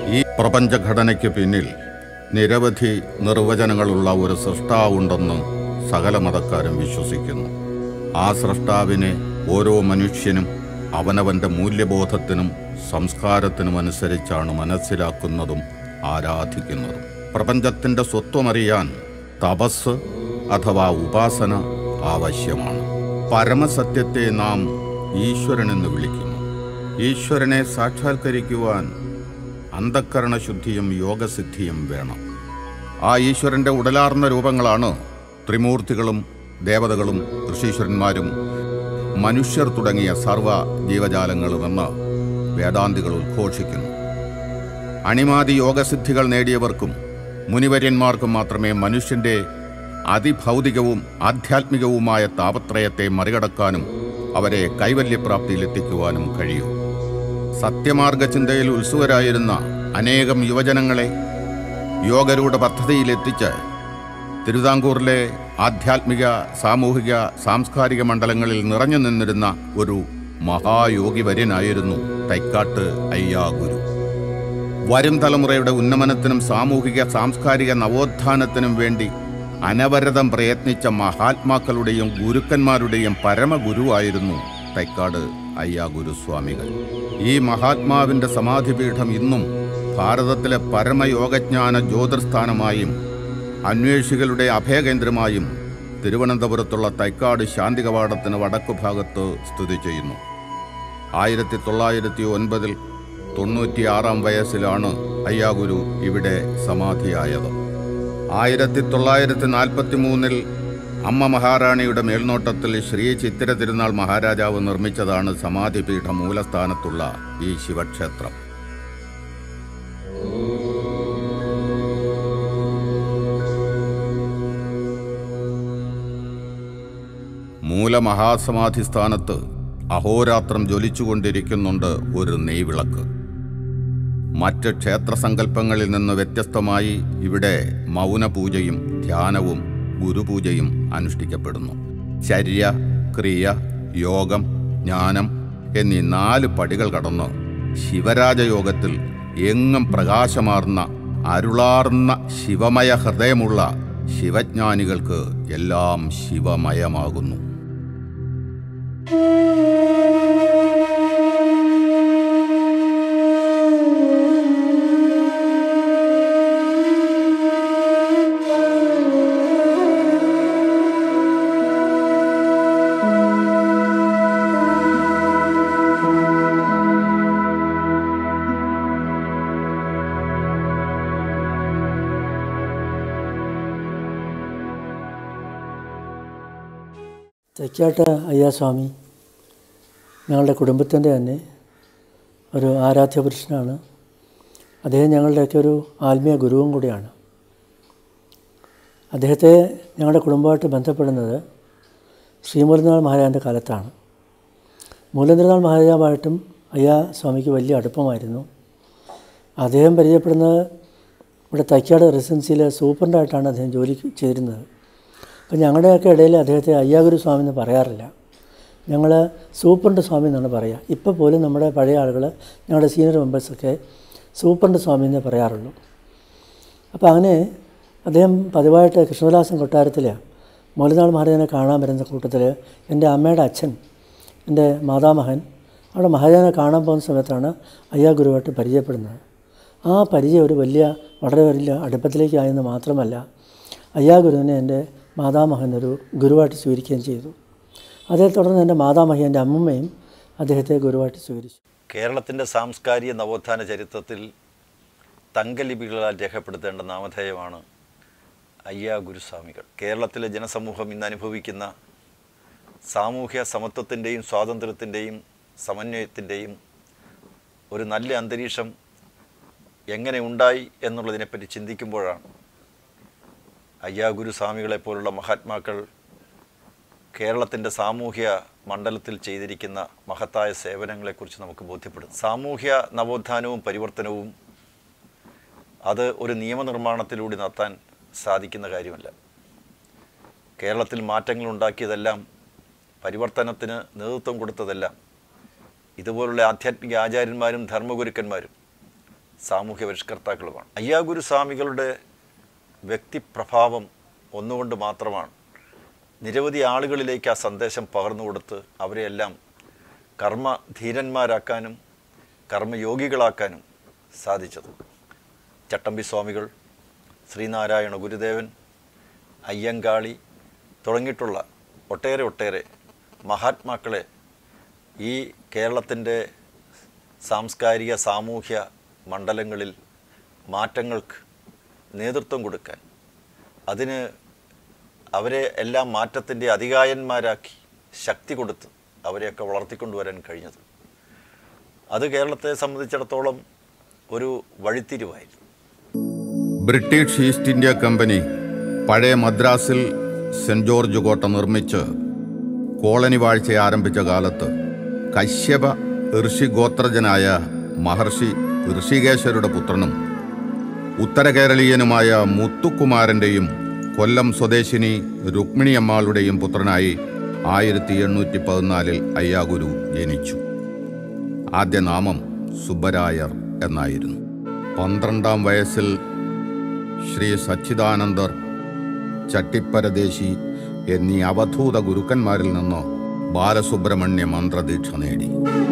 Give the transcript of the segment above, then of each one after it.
ഈ പ്രപഞ്ചഘടനയ്ക്ക് പിന്നിൽ നിരവധി നിർവചനങ്ങളുള്ള ഒരു സൃഷ്ടാവുണ്ടെന്ന് സകല മതക്കാരും വിശ്വസിക്കുന്നു ആ സൃഷ്ടാവിനെ ഓരോ മനുഷ്യനും അവനവന്റെ മൂല്യബോധത്തിനും സംസ്കാരത്തിനും അനുസരിച്ചാണ് മനസ്സിലാക്കുന്നതും ആരാധിക്കുന്നതും പ്രപഞ്ചത്തിന്റെ സ്വത്വമറിയാൻ തപസ് അഥവാ ഉപാസന ആവശ്യമാണ് പരമസത്യത്തെ നാം ഈശ്വരനെന്ന് വിളിക്കുന്നു ഈശ്വരനെ സാക്ഷാത്കരിക്കുവാൻ അന്ധക്കരണ ശുദ്ധിയും യോഗസിദ്ധിയും വേണം ആ ഈശ്വരന്റെ ഉടലാർന്ന രൂപങ്ങളാണ് ത്രിമൂർത്തികളും ദേവതകളും ഋഷീശ്വരന്മാരും മനുഷ്യർ തുടങ്ങിയ സർവ ജീവജാലങ്ങളുമെന്ന് വേദാന്തികൾ ഉദ്ഘോഷിക്കുന്നു അണിമാതി യോഗസിദ്ധികൾ നേടിയവർക്കും മുനിവര്യന്മാർക്കും മാത്രമേ മനുഷ്യന്റെ അതിഭൗതികവും ആധ്യാത്മികവുമായ താപത്രയത്തെ മറികടക്കാനും അവരെ കൈവല്യപ്രാപ്തിയിലെത്തിക്കുവാനും കഴിയൂ സത്യമാർഗ ചിന്തയിൽ ഉത്സുകരായിരുന്ന അനേകം യുവജനങ്ങളെ യോഗരൂഢ പദ്ധതിയിലെത്തിച്ച് തിരുവിതാംകൂറിലെ ആധ്യാത്മിക സാമൂഹിക സാംസ്കാരിക മണ്ഡലങ്ങളിൽ നിറഞ്ഞു നിന്നിരുന്ന ഒരു മഹായോഗി വര്യനായിരുന്നു തൈക്കാട്ട് അയ്യാ ഗുരു വരും തലമുറയുടെ ഉന്നമനത്തിനും സാമൂഹിക സാംസ്കാരിക നവോത്ഥാനത്തിനും വേണ്ടി അനവരതം പ്രയത്നിച്ച മഹാത്മാക്കളുടെയും ഗുരുക്കന്മാരുടെയും പരമഗുരുവായിരുന്നു തൈക്കാട് അയ്യാ ഗുരുസ്വാമികൾ ഈ മഹാത്മാവിന്റെ സമാധിപീഠം ഇന്നും ഭാരതത്തിലെ പരമയോഗജ്ഞാന ജ്യോതിർസ്ഥാനമായും അന്വേഷികളുടെ അഭയകേന്ദ്രമായും തിരുവനന്തപുരത്തുള്ള തൈക്കാട് ശാന്തി കവാടത്തിന് വടക്കു ഭാഗത്ത് സ്ഥിതി ചെയ്യുന്നു ആയിരത്തി തൊള്ളായിരത്തി ഒൻപതിൽ തൊണ്ണൂറ്റിയാറാം വയസ്സിലാണ് അയ്യാഗുരു ഇവിടെ സമാധിയായത് ആയിരത്തി തൊള്ളായിരത്തി നാൽപ്പത്തി മൂന്നിൽ അമ്മ മഹാറാണിയുടെ മേൽനോട്ടത്തിൽ ശ്രീ ചിത്തിര തിരുനാൾ മഹാരാജാവ് നിർമ്മിച്ചതാണ് സമാധിപീഠ മൂലസ്ഥാനത്തുള്ള ഈ ശിവക്ഷേത്രം മൂലമഹാസമാധി സ്ഥാനത്ത് അഹോരാത്രം ജ്വലിച്ചുകൊണ്ടിരിക്കുന്നുണ്ട് ഒരു നെയ്വിളക്ക് മറ്റ് ക്ഷേത്രസങ്കല്പങ്ങളിൽ നിന്ന് വ്യത്യസ്തമായി ഇവിടെ മൗനപൂജയും ധ്യാനവും ഗുരുപൂജയും അനുഷ്ഠിക്കപ്പെടുന്നു ചര്യ ക്രിയ യോഗം ജ്ഞാനം എന്നീ നാല് പടികൾ കടന്ന് ശിവരാജയോഗത്തിൽ എങ്ങും പ്രകാശമാർന്ന അരുളാർന്ന ശിവമയ ഹൃദയമുള്ള ശിവജ്ഞാനികൾക്ക് എല്ലാം ശിവമയമാകുന്നു തെക്കാട്ട അയ്യാസ്വാമി ഞങ്ങളുടെ കുടുംബത്തിൻ്റെ തന്നെ ഒരു ആരാധ്യ പുരുഷനാണ് അദ്ദേഹം ഞങ്ങളുടെയൊക്കെ ഒരു ആത്മീയ ഗുരുവും കൂടിയാണ് അദ്ദേഹത്തെ ഞങ്ങളുടെ കുടുംബമായിട്ട് ബന്ധപ്പെടുന്നത് ശ്രീമൂലനാൾ മഹാരാജൻ്റെ കാലത്താണ് മൂലന്ദ്രനാൾ മഹാരാജാവായിട്ടും അയ്യാ സ്വാമിക്ക് വലിയ അടുപ്പമായിരുന്നു അദ്ദേഹം പരിചയപ്പെടുന്നത് ഇവിടെ തൈക്കാട് റെസിഡൻസിയിൽ സൂപ്രണ്ടായിട്ടാണ് അദ്ദേഹം ജോലി ചെയ്തിരുന്നത് അപ്പം ഞങ്ങളുടെയൊക്കെ ഇടയിൽ അദ്ദേഹത്തെ അയ്യാഗുരു സ്വാമി എന്ന് പറയാറില്ല ഞങ്ങൾ സൂപ്രണ്ട് സ്വാമി എന്നാണ് പറയുക ഇപ്പോൾ പോലും നമ്മുടെ പഴയ ആളുകൾ ഞങ്ങളുടെ സീനിയർ മെമ്പേഴ്സൊക്കെ സൂപ്രണ്ട് സ്വാമി എന്നേ പറയാറുള്ളൂ അപ്പോൾ അങ്ങനെ അദ്ദേഹം പതിവായിട്ട് കൃഷ്ണദാസൻ കൊട്ടാരത്തിൽ മൗലിനാൾ മഹാരാജനെ കാണാൻ വരുന്ന കൂട്ടത്തിൽ എൻ്റെ അമ്മയുടെ അച്ഛൻ എൻ്റെ മാതാമഹൻ അവിടെ മഹാരാജനെ കാണാൻ പോകുന്ന സമയത്താണ് അയ്യാ ഗുരുവായിട്ട് പരിചയപ്പെടുന്നത് ആ പരിചയം ഒരു വലിയ വളരെ വലിയ അടുപ്പത്തിലേക്കായെന്ന് മാത്രമല്ല അയ്യാ ഗുരുവിനെ എൻ്റെ മാതാമഹൻ ഒരു ഗുരുവായിട്ട് സ്വീകരിക്കുകയും ചെയ്തു അതേ തുടർന്ന് എൻ്റെ മാതാമഹി എൻ്റെ അമ്മമ്മയും അദ്ദേഹത്തെ ഗുരുവായിട്ട് സ്വീകരിച്ചു കേരളത്തിൻ്റെ സാംസ്കാരിക നവോത്ഥാന ചരിത്രത്തിൽ തങ്കലിപികളാൽ രേഖപ്പെടുത്തേണ്ട നാമധേയമാണ് അയ്യാ ഗുരുസ്വാമികൾ കേരളത്തിലെ ജനസമൂഹം ഇന്ന് അനുഭവിക്കുന്ന സാമൂഹ്യ സമത്വത്തിൻ്റെയും സ്വാതന്ത്ര്യത്തിൻ്റെയും സമന്വയത്തിൻ്റെയും ഒരു നല്ല അന്തരീക്ഷം എങ്ങനെ ഉണ്ടായി എന്നുള്ളതിനെപ്പറ്റി ചിന്തിക്കുമ്പോഴാണ് അയ്യാ ഗുരുസ്വാമികളെ പോലുള്ള മഹാത്മാക്കൾ കേരളത്തിൻ്റെ സാമൂഹ്യ മണ്ഡലത്തിൽ ചെയ്തിരിക്കുന്ന മഹത്തായ സേവനങ്ങളെക്കുറിച്ച് നമുക്ക് ബോധ്യപ്പെടും സാമൂഹ്യ നവോത്ഥാനവും പരിവർത്തനവും അത് ഒരു നിയമനിർമ്മാണത്തിലൂടെ നടത്താൻ സാധിക്കുന്ന കാര്യമല്ല കേരളത്തിൽ മാറ്റങ്ങൾ ഉണ്ടാക്കിയതെല്ലാം പരിവർത്തനത്തിന് നേതൃത്വം കൊടുത്തതെല്ലാം ഇതുപോലുള്ള ആധ്യാത്മിക ആചാര്യന്മാരും ധർമ്മഗുരുക്കന്മാരും സാമൂഹ്യ പരിഷ്കർത്താക്കളുമാണ് അയ്യാഗുരു സ്വാമികളുടെ വ്യക്തിപ്രഭാവം ഒന്നുകൊണ്ട് മാത്രമാണ് നിരവധി ആളുകളിലേക്ക് ആ സന്ദേശം പകർന്നു കൊടുത്ത് അവരെയെല്ലാം കർമ്മധീരന്മാരാക്കാനും കർമ്മയോഗികളാക്കാനും സാധിച്ചത് ചട്ടമ്പി സ്വാമികൾ ശ്രീനാരായണ ഗുരുദേവൻ അയ്യങ്കാളി തുടങ്ങിയിട്ടുള്ള ഒട്ടേറെ ഒട്ടേറെ മഹാത്മാക്കളെ ഈ കേരളത്തിൻ്റെ സാംസ്കാരിക സാമൂഹ്യ മണ്ഡലങ്ങളിൽ മാറ്റങ്ങൾക്ക് നേതൃത്വം കൊടുക്കാൻ അതിന് അവരെ എല്ലാം മാറ്റത്തിൻ്റെ അധികായന്മാരാക്കി ശക്തി കൊടുത്ത് അവരെയൊക്കെ വളർത്തിക്കൊണ്ടുവരാൻ കഴിഞ്ഞത് അത് കേരളത്തെ സംബന്ധിച്ചിടത്തോളം ഒരു വഴിത്തിരിവായിരുന്നു ബ്രിട്ടീഷ് ഈസ്റ്റ് ഇന്ത്യ കമ്പനി പഴയ മദ്രാസിൽ സെന്റ് ജോർജ് കോട്ട നിർമ്മിച്ച് കോളനി വാഴ്ച ആരംഭിച്ച കാലത്ത് കശ്യപ ഋഷിഗോത്രജനായ മഹർഷി ഋഷികേശ്വരുടെ പുത്രനും ഉത്തരകേരളീയനുമായ മുത്തുക്കുമാരൻ്റെയും കൊല്ലം സ്വദേശിനി രുക്മിണിയമ്മാളുടെയും പുത്രനായി ആയിരത്തി എണ്ണൂറ്റി പതിനാലിൽ അയ്യാഗുരു ജനിച്ചു ആദ്യ നാമം സുബ്ബരായർ എന്നായിരുന്നു പന്ത്രണ്ടാം വയസ്സിൽ ശ്രീ സച്ചിദാനന്ദർ ചട്ടിപ്പരദേശി എന്നീ അവധൂത ഗുരുക്കന്മാരിൽ നിന്ന് ബാലസുബ്രഹ്മണ്യ മന്ത്രദീക്ഷ നേടി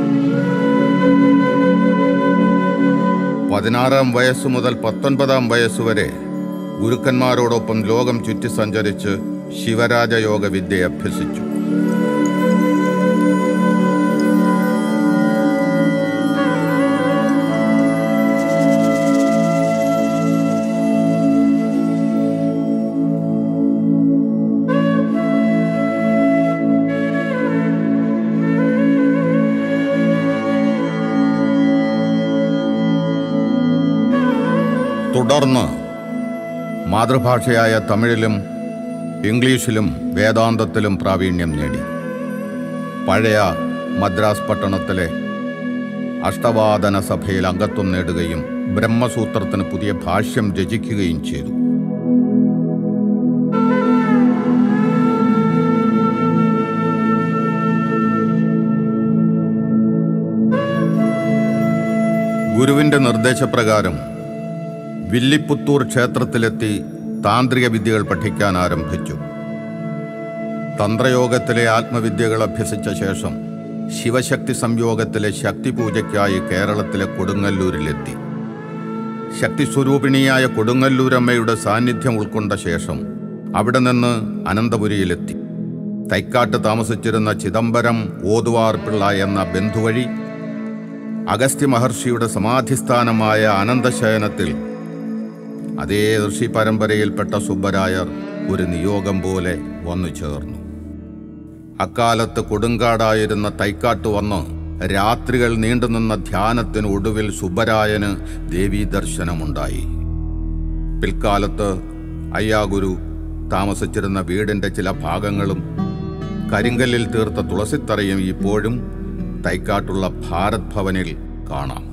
പതിനാറാം വയസ്സു മുതൽ പത്തൊൻപതാം വയസ്സുവരെ ഗുരുക്കന്മാരോടൊപ്പം ലോകം ചുറ്റി സഞ്ചരിച്ച് ശിവരാജയോഗ വിദ്യ അഭ്യസിച്ചു തുടർന്ന് മാതൃഭാഷയായ തമിഴിലും ഇംഗ്ലീഷിലും വേദാന്തത്തിലും പ്രാവീണ്യം നേടി പഴയ മദ്രാസ് പട്ടണത്തിലെ അഷ്ടവാദന സഭയിൽ അംഗത്വം നേടുകയും ബ്രഹ്മസൂത്രത്തിന് പുതിയ ഭാഷ്യം രചിക്കുകയും ചെയ്തു ഗുരുവിന്റെ നിർദ്ദേശപ്രകാരം വില്ലിപ്പുത്തൂർ ക്ഷേത്രത്തിലെത്തി താന്ത്രിക വിദ്യകൾ പഠിക്കാൻ ആരംഭിച്ചു തന്ത്രയോഗത്തിലെ ആത്മവിദ്യകൾ അഭ്യസിച്ച ശേഷം ശിവശക്തി സംയോഗത്തിലെ ശക്തി പൂജയ്ക്കായി കേരളത്തിലെ കൊടുങ്ങല്ലൂരിലെത്തി ശക്തി സ്വരൂപിണിയായ കൊടുങ്ങല്ലൂരമ്മയുടെ സാന്നിധ്യം ഉൾക്കൊണ്ട ശേഷം അവിടെ നിന്ന് അനന്തപുരിയിലെത്തി തൈക്കാട്ട് താമസിച്ചിരുന്ന ചിദംബരം ഓതുവാർ പിള്ള എന്ന ബന്ധുവഴി അഗസ്ത്യ മഹർഷിയുടെ സമാധിസ്ഥാനമായ അനന്തശയനത്തിൽ അതേ ഋഷി പരമ്പരയിൽപ്പെട്ട സുബ്ബരായർ ഒരു നിയോഗം പോലെ വന്നു ചേർന്നു അക്കാലത്ത് കൊടുങ്കാടായിരുന്ന തൈക്കാട്ട് വന്ന് രാത്രികൾ നീണ്ടുനിന്ന ധ്യാനത്തിന് ഒടുവിൽ സുബ്ബരായന് ദേവീദർശനമുണ്ടായി പിൽക്കാലത്ത് അയ്യാഗുരു താമസിച്ചിരുന്ന വീടിന്റെ ചില ഭാഗങ്ങളും കരിങ്കല്ലിൽ തീർത്ത തുളസിത്തറയും ഇപ്പോഴും തൈക്കാട്ടുള്ള ഭാരത് ഭവനിൽ കാണാം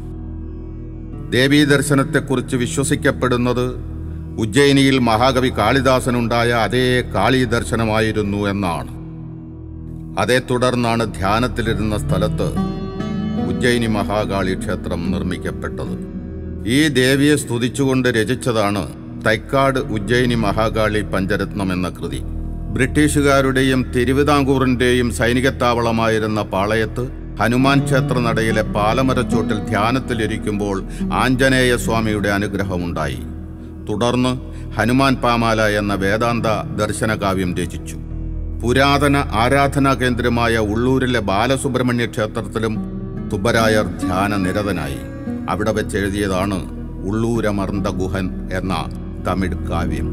ദേവീദർശനത്തെക്കുറിച്ച് വിശ്വസിക്കപ്പെടുന്നത് ഉജ്ജയിനിയിൽ മഹാകവി കാളിദാസനുണ്ടായ അതേ കാളി ദർശനമായിരുന്നു എന്നാണ് അതേ തുടർന്നാണ് ധ്യാനത്തിലിരുന്ന സ്ഥലത്ത് ഉജ്ജയിനി മഹാകാളി ക്ഷേത്രം നിർമ്മിക്കപ്പെട്ടത് ഈ ദേവിയെ സ്തുതിച്ചുകൊണ്ട് രചിച്ചതാണ് തൈക്കാട് ഉജ്ജയിനി മഹാകാളി പഞ്ചരത്നം എന്ന കൃതി ബ്രിട്ടീഷുകാരുടെയും തിരുവിതാംകൂറിന്റെയും സൈനികത്താവളമായിരുന്ന പാളയത്ത് ഹനുമാൻ ക്ഷേത്ര നടയിലെ പാലമരച്ചോട്ടിൽ ധ്യാനത്തിലിരിക്കുമ്പോൾ ആഞ്ജനേയ സ്വാമിയുടെ അനുഗ്രഹമുണ്ടായി തുടർന്ന് ഹനുമാൻ പാമാല എന്ന വേദാന്ത ദർശനകാവ്യം രചിച്ചു പുരാതന ആരാധനാ കേന്ദ്രമായ ഉള്ളൂരിലെ ബാലസുബ്രഹ്മണ്യ ക്ഷേത്രത്തിലും സുബ്ബരായർ ധ്യാന നിരതനായി അവിടെ വെച്ചെഴുതിയതാണ് ഉള്ളൂരമർന്ദ ഗുഹൻ എന്ന തമിഴ് കാവ്യം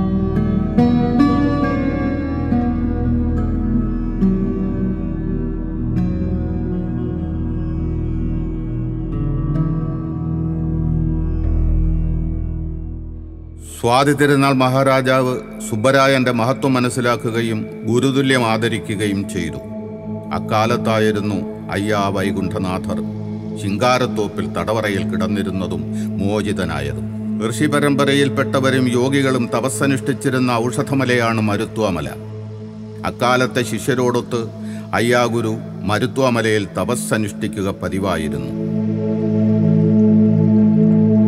സ്വാതി തിരുനാൾ മഹാരാജാവ് സുബ്ബരായന്റെ മഹത്വം മനസ്സിലാക്കുകയും ഗുരുതുല്യം ആദരിക്കുകയും ചെയ്തു അക്കാലത്തായിരുന്നു അയ്യാ വൈകുണ്ഠനാഥർ ശിങ്കാരത്തോപ്പിൽ തടവറയിൽ കിടന്നിരുന്നതും മോചിതനായതും ഋഷി പരമ്പരയിൽപ്പെട്ടവരും യോഗികളും തപസ്സനുഷ്ഠിച്ചിരുന്ന ഔഷധമലയാണ് മരുത്വാമല അക്കാലത്തെ ശിഷ്യരോടൊത്ത് അയ്യാഗുരു മരുത്വാമലയിൽ തപസ്സനുഷ്ഠിക്കുക പതിവായിരുന്നു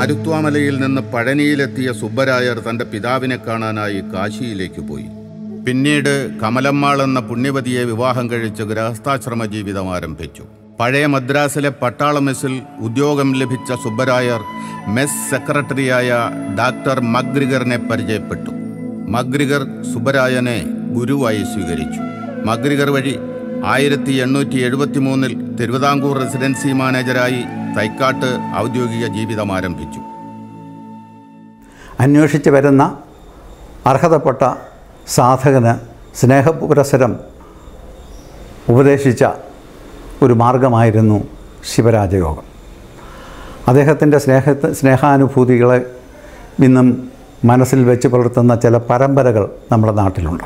മരുത്വാമലയിൽ നിന്ന് പഴനിയിലെത്തിയ സുബ്ബരായർ തന്റെ പിതാവിനെ കാണാനായി കാശിയിലേക്ക് പോയി പിന്നീട് കമലമ്മാൾ എന്ന പുണ്യവതിയെ വിവാഹം കഴിച്ച് ഗൃഹസ്ഥാശ്രമ ജീവിതം ആരംഭിച്ചു പഴയ മദ്രാസിലെ പട്ടാള മെസ്സിൽ ഉദ്യോഗം ലഭിച്ച സുബ്ബരായർ മെസ് സെക്രട്ടറിയായ ഡാക്ടർ മഗ്രിഗറിനെ പരിചയപ്പെട്ടു മഗ്രിഗർ സുബ്ബരായനെ ഗുരുവായി സ്വീകരിച്ചു മഗ്രിഗർ വഴി ആയിരത്തി എണ്ണൂറ്റി എഴുപത്തി മൂന്നിൽ തിരുവിതാംകൂർ റെസിഡൻസി മാനേജരായി തൈക്കാട്ട് ഔദ്യോഗിക ജീവിതം ആരംഭിച്ചു അന്വേഷിച്ച് വരുന്ന അർഹതപ്പെട്ട സാധകന് സ്നേഹപുരസരം ഉപദേശിച്ച ഒരു മാർഗമായിരുന്നു ശിവരാജയോഗം അദ്ദേഹത്തിൻ്റെ സ്നേഹത്തെ സ്നേഹാനുഭൂതികളെ ഇന്നും മനസ്സിൽ വെച്ച് പുലർത്തുന്ന ചില പരമ്പരകൾ നമ്മുടെ നാട്ടിലുണ്ട്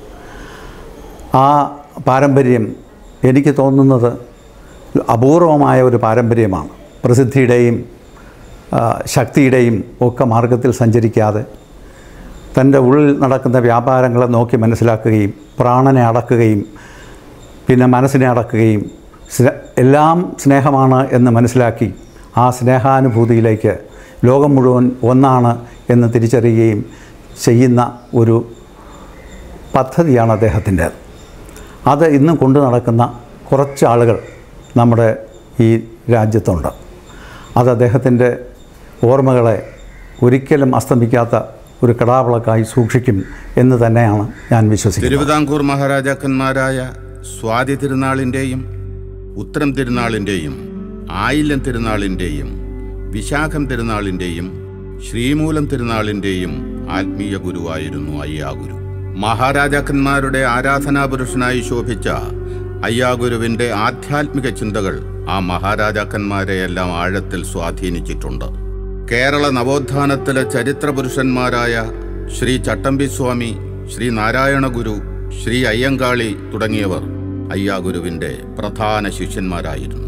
ആ പാരമ്പര്യം എനിക്ക് തോന്നുന്നത് അപൂർവമായ ഒരു പാരമ്പര്യമാണ് പ്രസിദ്ധിയുടെയും ആ, ശക്തിയുടെയും ഒക്കെ മാർഗത്തിൽ സഞ്ചരിക്കാതെ തൻ്റെ ഉള്ളിൽ നടക്കുന്ന വ്യാപാരങ്ങളെ നോക്കി മനസ്സിലാക്കുകയും പ്രാണനെ അടക്കുകയും പിന്നെ മനസ്സിനെ അടക്കുകയും സ്നേ എല്ലാം സ്നേഹമാണ് എന്ന് മനസ്സിലാക്കി ആ സ്നേഹാനുഭൂതിയിലേക്ക് ലോകം മുഴുവൻ ഒന്നാണ് എന്ന് തിരിച്ചറിയുകയും ചെയ്യുന്ന ഒരു പദ്ധതിയാണ് അദ്ദേഹത്തിൻ്റേത് അത് ഇന്നും കൊണ്ടു നടക്കുന്ന കുറച്ച് ആളുകൾ നമ്മുടെ ഈ രാജ്യത്തുണ്ട് അത് അദ്ദേഹത്തിൻ്റെ ഓർമ്മകളെ ഒരിക്കലും അസ്തമിക്കാത്ത ഒരു കടാവിളക്കായി സൂക്ഷിക്കും എന്ന് തന്നെയാണ് ഞാൻ വിശ്വസിക്കുന്നത് തിരുവിതാംകൂർ മഹാരാജാക്കന്മാരായ സ്വാതി തിരുനാളിൻ്റെയും ഉത്തരം തിരുനാളിൻ്റെയും ആയില്യം തിരുനാളിൻ്റെയും വിശാഖം തിരുനാളിൻ്റെയും ശ്രീമൂലം തിരുനാളിൻ്റെയും ആത്മീയ ഗുരുവായിരുന്നു അയ്യാഗുരു മഹാരാജാക്കന്മാരുടെ ആരാധനാപുരുഷനായി ശോഭിച്ച അയ്യാഗുരുവിൻ്റെ ആധ്യാത്മിക ചിന്തകൾ ആ മഹാരാജാക്കന്മാരെയെല്ലാം ആഴത്തിൽ സ്വാധീനിച്ചിട്ടുണ്ട് കേരള നവോത്ഥാനത്തിലെ ചരിത്ര പുരുഷന്മാരായ ശ്രീ ചട്ടമ്പിസ്വാമി ശ്രീ നാരായണ ഗുരു ശ്രീ അയ്യങ്കാളി തുടങ്ങിയവർ അയ്യാഗുരുവിൻ്റെ പ്രധാന ശിഷ്യന്മാരായിരുന്നു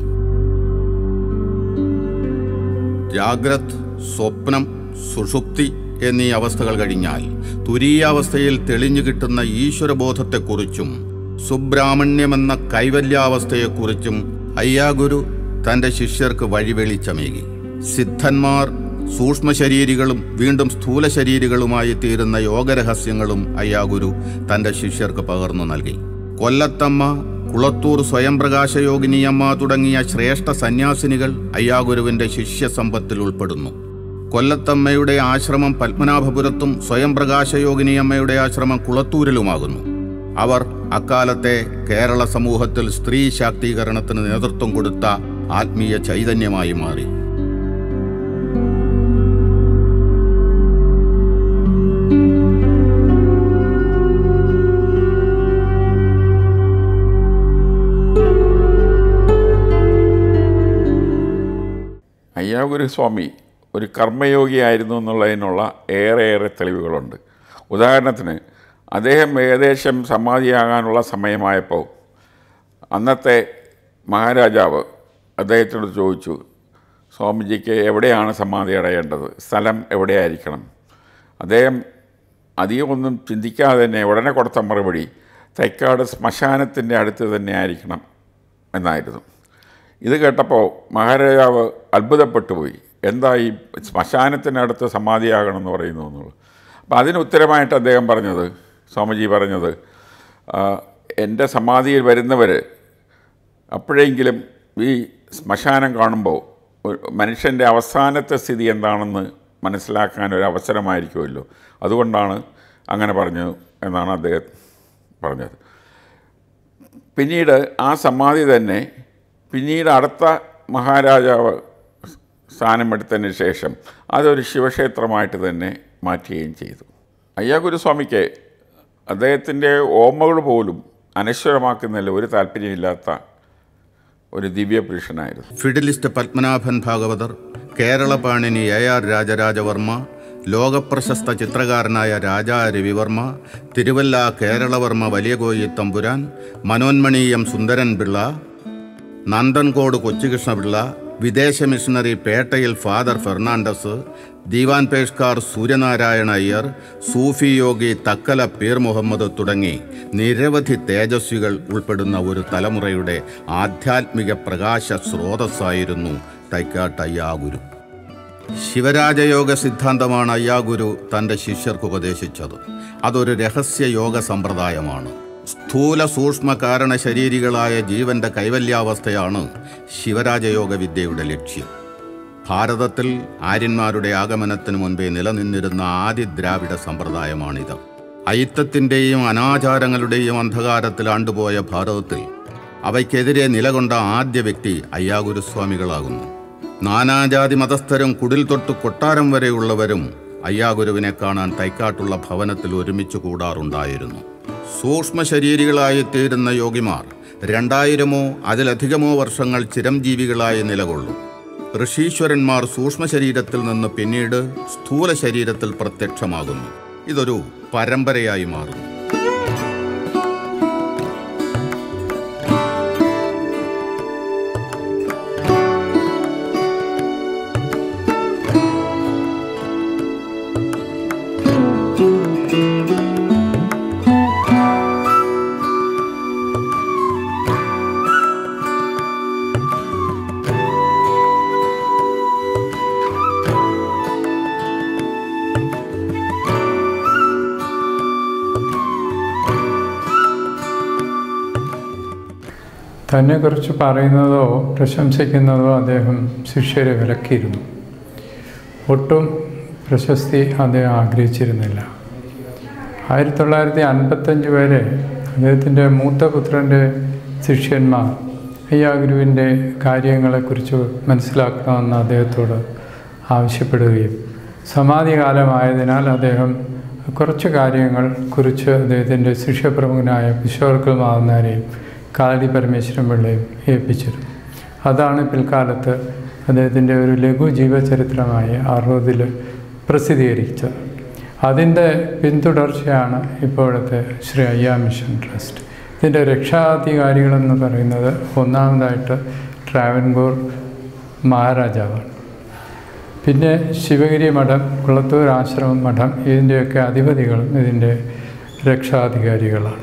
ജാഗ്രത് സ്വപ്നം സുഷുപ്തി എന്നീ അവസ്ഥകൾ കഴിഞ്ഞാൽ തുരീയാവസ്ഥയിൽ തെളിഞ്ഞു കിട്ടുന്ന ഈശ്വരബോധത്തെക്കുറിച്ചും സുബ്രാഹ്മണ്യമെന്ന കൈവല്യാവസ്ഥയെക്കുറിച്ചും അയ്യാഗുരു തൻ്റെ ശിഷ്യർക്ക് വഴിവെളിച്ചമേകി സിദ്ധന്മാർ സൂക്ഷ്മശരീരികളും വീണ്ടും സ്ഥൂല ശരീരികളുമായി തീരുന്ന യോഗരഹസ്യങ്ങളും അയ്യാഗുരു തൻ്റെ ശിഷ്യർക്ക് പകർന്നു നൽകി കൊല്ലത്തമ്മ കുളത്തൂർ സ്വയംപ്രകാശയോഗിനിയമ്മ തുടങ്ങിയ ശ്രേഷ്ഠ സന്യാസിനികൾ അയ്യാഗുരുവിൻ്റെ ശിഷ്യസമ്പത്തിൽ ഉൾപ്പെടുന്നു കൊല്ലത്തമ്മയുടെ ആശ്രമം പത്മനാഭപുരത്തും സ്വയംപ്രകാശയോഗിനിയമ്മയുടെ ആശ്രമം കുളത്തൂരിലുമാകുന്നു അവർ അക്കാലത്തെ കേരള സമൂഹത്തിൽ സ്ത്രീ ശാക്തീകരണത്തിന് നേതൃത്വം കൊടുത്ത ആത്മീയ ചൈതന്യമായി മാറി അയ്യാഗുരുസ്വാമി ഒരു കർമ്മയോഗിയായിരുന്നു എന്നുള്ളതിനുള്ള ഏറെയേറെ തെളിവുകളുണ്ട് ഉദാഹരണത്തിന് അദ്ദേഹം ഏകദേശം സമാധിയാകാനുള്ള സമയമായപ്പോൾ അന്നത്തെ മഹാരാജാവ് അദ്ദേഹത്തോട് ചോദിച്ചു സ്വാമിജിക്ക് എവിടെയാണ് സമാധി അടയേണ്ടത് സ്ഥലം എവിടെയായിരിക്കണം അദ്ദേഹം അധികമൊന്നും ചിന്തിക്കാതെ തന്നെ ഉടനെ കൊടുത്ത മറുപടി തൈക്കാട് ശ്മശാനത്തിൻ്റെ അടുത്ത് തന്നെ ആയിരിക്കണം എന്നായിരുന്നു ഇത് കേട്ടപ്പോൾ മഹാരാജാവ് അത്ഭുതപ്പെട്ടു പോയി എന്താ ഈ ശ്മശാനത്തിനടുത്ത് സമാധിയാകണമെന്ന് പറയുന്നു എന്നുള്ളത് അപ്പോൾ അതിന് ഉത്തരമായിട്ട് അദ്ദേഹം പറഞ്ഞത് സ്വാമിജി പറഞ്ഞത് ആ, എൻ്റെ സമാധിയിൽ വരുന്നവർ അപ്പോഴെങ്കിലും ഈ ശ്മശാനം കാണുമ്പോൾ ഒരു മനുഷ്യൻ്റെ അവസാനത്തെ സ്ഥിതി എന്താണെന്ന് മനസ്സിലാക്കാൻ ഒരു അവസരമായിരിക്കുമല്ലോ അതുകൊണ്ടാണ് അങ്ങനെ പറഞ്ഞു എന്നാണ് അദ്ദേഹം പറഞ്ഞത് പിന്നീട് ആ സമാധി തന്നെ പിന്നീട് അടുത്ത മഹാരാജാവ് സ്ഥാനമെടുത്തതിന് ശേഷം അതൊരു ശിവക്ഷേത്രമായിട്ട് തന്നെ മാറ്റുകയും ചെയ്തു അയ്യാഗുരുസ്വാമിക്ക് അദ്ദേഹത്തിൻ്റെ ഓർമ്മകൾ പോലും അനശ്വരമാക്കുന്നതിൽ ഒരു താല്പര്യമില്ലാത്ത ഒരു ദിവ്യപുരുഷനായിരുന്നു fiddlist Padmanabhan Bhagavathar Keralapanini A R Rajarajavarma ലോകപ്രശസ്ത ചിത്രകാരനായ രാജാ രവിവർമ്മ തിരുവല്ല കേരളവർമ്മ വലിയകോയി തമ്പുരാൻ മനോന്മണി എം സുന്ദരൻ പിള്ള നന്ദൻകോട് കൊച്ചുകൃഷ്ണപിള്ള വിദേശ മിഷണറി പേട്ടയിൽ ഫാദർ ഫെർണാണ്ടസ് ദീവാൻ പേഷ്കാർ സൂര്യനാരായണ അയ്യർ സൂഫി യോഗി തക്കല പീർ മുഹമ്മദ് തുടങ്ങി നിരവധി തേജസ്വികൾ ഉൾപ്പെടുന്ന ഒരു തലമുറയുടെ ആധ്യാത്മിക പ്രകാശ സ്രോതസ്സായിരുന്നു തൈക്കാട്ടയ്യാഗുരു ശിവരാജയോഗ സിദ്ധാന്തമാണ് അയ്യാഗുരു തൻ്റെ ശിഷ്യർക്ക് ഉപദേശിച്ചത് അതൊരു രഹസ്യ യോഗ സമ്പ്രദായമാണ് സ്ഥൂല സൂക്ഷ്മ കാരണ ശരീരികളായ ജീവന്റെ കൈവല്യാവസ്ഥയാണ് ശിവരാജയോഗ വിദ്യയുടെ ലക്ഷ്യം ഭാരതത്തിൽ ആര്യന്മാരുടെ ആഗമനത്തിനു മുൻപേ നിലനിന്നിരുന്ന ആദ്യ ദ്രാവിഡ സമ്പ്രദായമാണിത് അയിത്തത്തിൻ്റെയും അനാചാരങ്ങളുടെയും അന്ധകാരത്തിൽ ആണ്ടുപോയ ഭാരതത്തിൽ അവയ്ക്കെതിരെ നിലകൊണ്ട ആദ്യ വ്യക്തി അയ്യാഗുരുസ്വാമികളാകുന്നു നാനാജാതി മതസ്ഥരും കുടിൽ തൊട്ട് കൊട്ടാരം വരെയുള്ളവരും അയ്യാഗുരുവിനെ കാണാൻ തൈക്കാട്ടുള്ള ഭവനത്തിൽ ഒരുമിച്ച് കൂടാറുണ്ടായിരുന്നു സൂക്ഷ്മ ശരീരികളായി തീരുന്ന യോഗിമാർ രണ്ടായിരമോ അതിലധികമോ വർഷങ്ങൾ ചിരംജീവികളായി നിലകൊള്ളും ഋഷീശ്വരന്മാർ സൂക്ഷ്മ ശരീരത്തിൽ നിന്ന് പിന്നീട് സ്ഥൂല ശരീരത്തിൽ പ്രത്യക്ഷമാകുന്നു ഇതൊരു പരമ്പരയായി മാറുന്നു തന്നെക്കുറിച്ച് പറയുന്നതോ പ്രശംസിക്കുന്നതോ അദ്ദേഹം ശിഷ്യരെ വിലക്കിയിരുന്നു ഒട്ടും പ്രശസ്തി അദ്ദേഹം ആഗ്രഹിച്ചിരുന്നില്ല ആയിരത്തി തൊള്ളായിരത്തി അൻപത്തഞ്ച് വരെ അദ്ദേഹത്തിൻ്റെ മൂത്ത പുത്രൻ്റെ ശിഷ്യന്മാർ അയ്യാഗുരുവിൻ്റെ കാര്യങ്ങളെക്കുറിച്ച് മനസ്സിലാക്കണമെന്ന് അദ്ദേഹത്തോട് ആവശ്യപ്പെടുകയും സമാധികാലമായതിനാൽ അദ്ദേഹം കുറച്ച് കാര്യങ്ങൾ കുറിച്ച് അദ്ദേഹത്തിൻ്റെ ശിഷ്യപ്രമുഖനായ കിഷോർക്കൽ മാവുന്നാരെയും കാലടി പരമേശ്വരൻ പിള്ളയും ഏൽപ്പിച്ചിരുന്നു അതാണ് പിൽക്കാലത്ത് അദ്ദേഹത്തിൻ്റെ ഒരു ലഘു ജീവചരിത്രമായി അറുപതിൽ പ്രസിദ്ധീകരിച്ചത് അതിൻ്റെ പിന്തുടർച്ചയാണ് ഇപ്പോഴത്തെ ശ്രീ അയ്യാ മിഷൻ ട്രസ്റ്റ് ഇതിൻ്റെ രക്ഷാധികാരികളെന്ന് പറയുന്നത് ഒന്നാമതായിട്ട് ട്രാവൻകൂർ മഹാരാജാവാണ് പിന്നെ ശിവഗിരി മഠം കുളത്തൂർ ആശ്രമം മഠം ഇതിൻ്റെയൊക്കെ അധിപതികളും ഇതിൻ്റെ രക്ഷാധികാരികളാണ്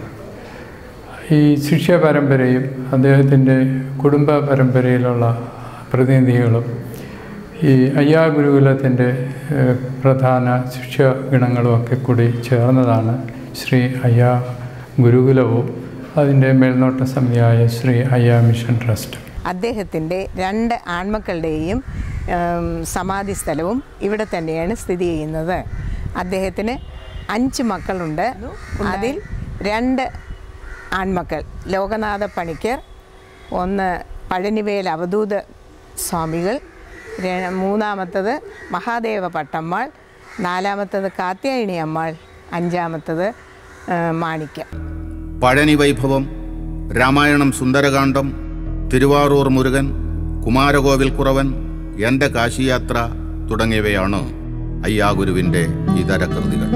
ഈ ശിഷ്യ പരമ്പരയും അദ്ദേഹത്തിൻ്റെ കുടുംബ പരമ്പരയിലുള്ള പ്രതിനിധികളും ഈ അയ്യാ ഗുരുകുലത്തിൻ്റെ ഏഹ്, പ്രധാന ശിഷ്യഗണങ്ങളുമൊക്കെ കൂടി ചേർന്നതാണ് ശ്രീ അയ്യാ ഗുരുകുലവും അതിൻ്റെ മേൽനോട്ട സമിതിയായ ശ്രീ അയ്യാ മിഷൻ ട്രസ്റ്റ് അദ്ദേഹത്തിൻ്റെ രണ്ട് ആൺമക്കളുടെയും ഉം, സമാധി സ്ഥലവും ഇവിടെ തന്നെയാണ് സ്ഥിതി ചെയ്യുന്നത് അദ്ദേഹത്തിന് അഞ്ച് മക്കളുണ്ട് അതിൽ രണ്ട് ആൺമക്കൾ ലോകനാഥ പണിക്കർ ഒന്ന് പഴനിവേൽ അവധൂത സ്വാമികൾ ര- മൂന്നാമത്തത് മഹാദേവ പട്ടമ്മാൾ നാലാമത്തത് കാത്യായണി അമ്മാൾ അഞ്ചാമത്തത് ആ, മാണിക്യം പഴനി വൈഭവം രാമായണം സുന്ദരകാന്ഡം തിരുവാറൂർ മുരുകൻ കുമാരകോവിൽ കുറവൻ എൻ്റെ കാശിയാത്ര തുടങ്ങിയവയാണ് അയ്യാഗുരുവിൻ്റെ ഇതര കൃതികൾ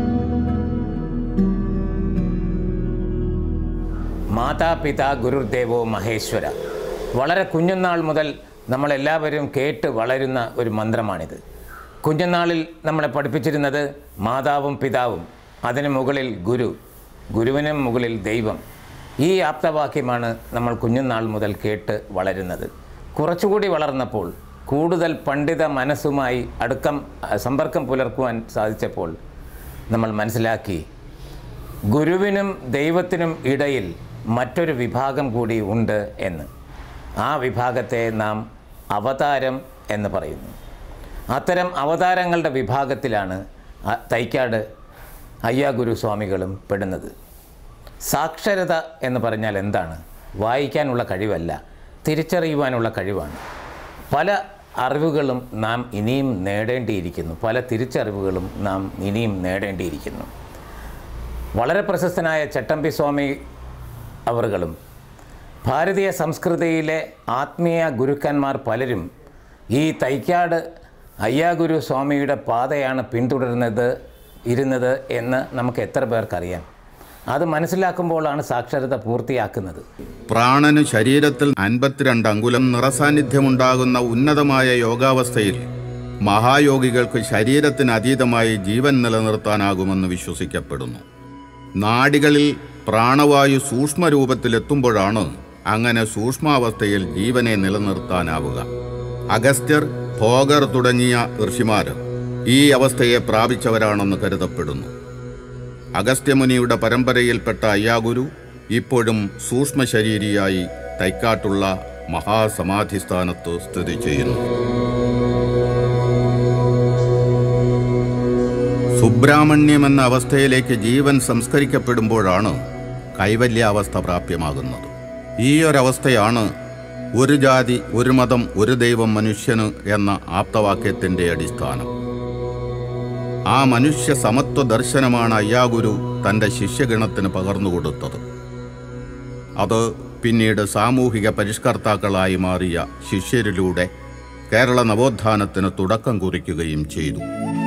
മാതാപിതാ ഗുരുദേവോ മഹേശ്വര വളരെ കുഞ്ഞുനാൾ മുതൽ നമ്മളെല്ലാവരും കേട്ട് വളരുന്ന ഒരു മന്ത്രമാണിത് കുഞ്ഞുനാളിൽ നമ്മളെ പഠിപ്പിച്ചിരുന്നത് മാതാവും പിതാവും അതിന് മുകളിൽ ഗുരു ഗുരുവിനും മുകളിൽ ദൈവം ഈ ആപ്തവാക്യമാണ് നമ്മൾ കുഞ്ഞുനാൾ മുതൽ കേട്ട് വളരുന്നത് കുറച്ചുകൂടി വളർന്നപ്പോൾ കൂടുതൽ പണ്ഡിത മനസ്സുമായി അടുക്കം അഹ് സമ്പർക്കം പുലർക്കുവാൻ സാധിച്ചപ്പോൾ നമ്മൾ മനസ്സിലാക്കി ഗുരുവിനും ദൈവത്തിനും ഇടയിൽ മറ്റൊരു വിഭാഗം കൂടി ഉണ്ട് എന്ന് ആ വിഭാഗത്തെ നാം അവതാരം എന്ന് പറയുന്നു അത്തരം അവതാരങ്ങളുടെ വിഭാഗത്തിലാണ് അ- തൈക്കാട് അയ്യാഗുരു സ്വാമികളും പെടുന്നത് സാക്ഷരത എന്ന് പറഞ്ഞാൽ എന്താണ് വായിക്കാനുള്ള കഴിവല്ല തിരിച്ചറിയുവാനുള്ള കഴിവാണ് പല അറിവുകളും നാം ഇനിയും നേടേണ്ടിയിരിക്കുന്നു പല തിരിച്ചറിവുകളും നാം ഇനിയും നേടേണ്ടിയിരിക്കുന്നു വളരെ പ്രശസ്തനായ ചട്ടമ്പി സ്വാമി അവറുകളും ഭാരതീയ സംസ്കൃതിയിലെ ആത്മീയ ഗുരുക്കന്മാർ പലരും ഈ തൈക്കാട് അയ്യാഗുരു സ്വാമിയുടെ പാതയാണ് പിന്തുടരുന്നത് ഇരുന്നത് എന്ന് നമുക്ക് എത്ര പേർക്കറിയാം അത് മനസ്സിലാക്കുമ്പോഴാണ് സാക്ഷരത പൂർത്തിയാക്കുന്നത് പ്രാണന് ശരീരത്തിൽ അൻപത്തിരണ്ട് അങ്കുലം നിറസാന്നിധ്യമുണ്ടാകുന്ന ഉന്നതമായ യോഗാവസ്ഥയിൽ മഹായോഗികൾക്ക് ശരീരത്തിന് അതീതമായി ജീവൻ നിലനിർത്താനാകുമെന്ന് വിശ്വസിക്കപ്പെടുന്നു നാഡികളിൽ പ്രാണവായു സൂക്ഷ്മരൂപത്തിലെത്തുമ്പോഴാണ് അങ്ങനെ സൂക്ഷ്മാവസ്ഥയിൽ ജീവനെ നിലനിർത്താനാവുക അഗസ്ത്യർ ഭോഗർ തുടങ്ങിയ ഋഷിമാർ ഈ അവസ്ഥയെ പ്രാപിച്ചവരാണെന്ന് കരുതപ്പെടുന്നു അഗസ്ത്യമുനിയുടെ പരമ്പരയിൽപ്പെട്ട അയ്യാഗുരു ഇപ്പോഴും സൂക്ഷ്മശരീരിയായി തൈക്കാട്ടുള്ള മഹാസമാധിസ്ഥാനത്ത് സ്ഥിതി ചെയ്യുന്നു സുബ്രാഹ്മണ്യം എന്ന അവസ്ഥയിലേക്ക് ജീവൻ സംസ്കരിക്കപ്പെടുമ്പോഴാണ് കൈവല്യാവസ്ഥ പ്രാപ്യമാകുന്നത് ഈ ഒരവസ്ഥയാണ് ഒരു ജാതി ഒരു മതം ഒരു ദൈവം മനുഷ്യന് എന്ന ആപ്തവാക്യത്തിൻ്റെ അടിസ്ഥാനം ആ മനുഷ്യ സമത്വ ദർശനമാണ് അയ്യാഗുരു തൻ്റെ ശിഷ്യഗണത്തിന് പകർന്നുകൊടുത്തത് അത് പിന്നീട് സാമൂഹിക പരിഷ്കർത്താക്കളായി മാറിയ ശിഷ്യരിലൂടെ കേരള നവോത്ഥാനത്തിന് തുടക്കം കുറിക്കുകയും ചെയ്തു